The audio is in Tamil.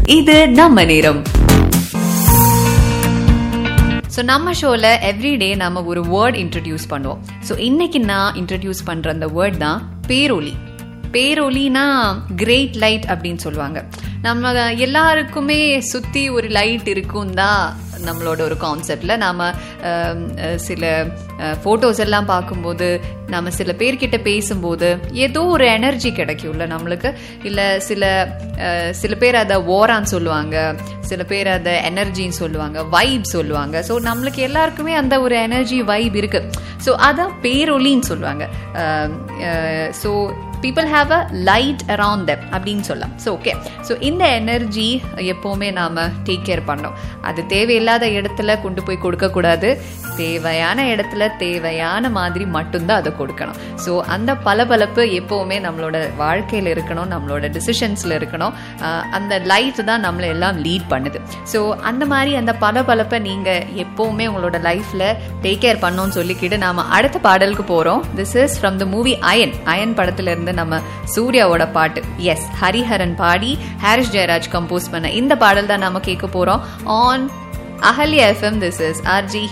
இது நம்ம நேரம் ஸோ நம்ம ஷோவில் எவ்ரிடே நம்ம ஒரு வேர்ட் இன்ட்ரடியூஸ் பண்ணுவோம் ஸோ இன்னைக்கு நான் இன்ட்ரடியூஸ் பண்ணுற அந்த வேர்ட் தான் பேரொலி பேரொலினா கிரேட் லைட் அப்படின்னு சொல்லுவாங்க நம்ம எல்லாருக்குமே சுற்றி ஒரு லைட் இருக்கும் தான் நம்மளோட ஒரு கான்செப்டில் நாம் சில ஃபோட்டோஸ் எல்லாம் பார்க்கும்போது நம்ம சில பேர்கிட்ட பேசும்போது ஏதோ ஒரு எனர்ஜி கிடைக்கும்ல நம்மளுக்கு இல்லை சில அஹ், சில பேர் அதை ஓரான்னு சொல்லுவாங்க சில பேர் அதை எனர்ஜின்னு சொல்லுவாங்க வைப் சொல்லுவாங்க ஸோ நம்மளுக்கு எல்லாருக்குமே அந்த ஒரு எனர்ஜி வைப் இருக்கு ஸோ அதான் பேரொலின்னு சொல்லுவாங்க so people have a light around them அப்படின்னு சொல்லலாம் ஸோ ஓகே ஸோ இந்த எனர்ஜி எப்போவுமே நாம் டேக் கேர் பண்ணோம் அது தேவையில்லாத இடத்துல கொண்டு போய் கொடுக்கக்கூடாது தேவையான இடத்துல தேவையான மாதிரி மட்டும்தான் அதை கொடுக்கணும் ஸோ அந்த பளபளப்பு எப்போவுமே நம்மளோட வாழ்க்கையில் இருக்கணும் நம்மளோட டிசிஷன்ஸில் இருக்கணும் ஆஹ் அந்த லைட் தான் நம்மளை எல்லாம் லீட் பண்ணுது ஸோ அந்த மாதிரி அந்த பளபளப்பை நீங்கள் எப்போவுமே உங்களோட லைஃப்பில் டேக் கேர் பண்ணோம்னு சொல்லிக்கிட்டு நாம் அடுத்த பாடலுக்கு போகிறோம் this is from the movie Ayan Ayan படத்துல இருந்து நம்ம சூர்யாவோட பாட்டு எஸ் ஹரிஹரன் பாடி ஹாரிஸ் ஜெயராஜ் கம்போஸ் பண்ண இந்த பாடல் தான் நாம கேட்க போறோம் on Ahalya FM this is RJ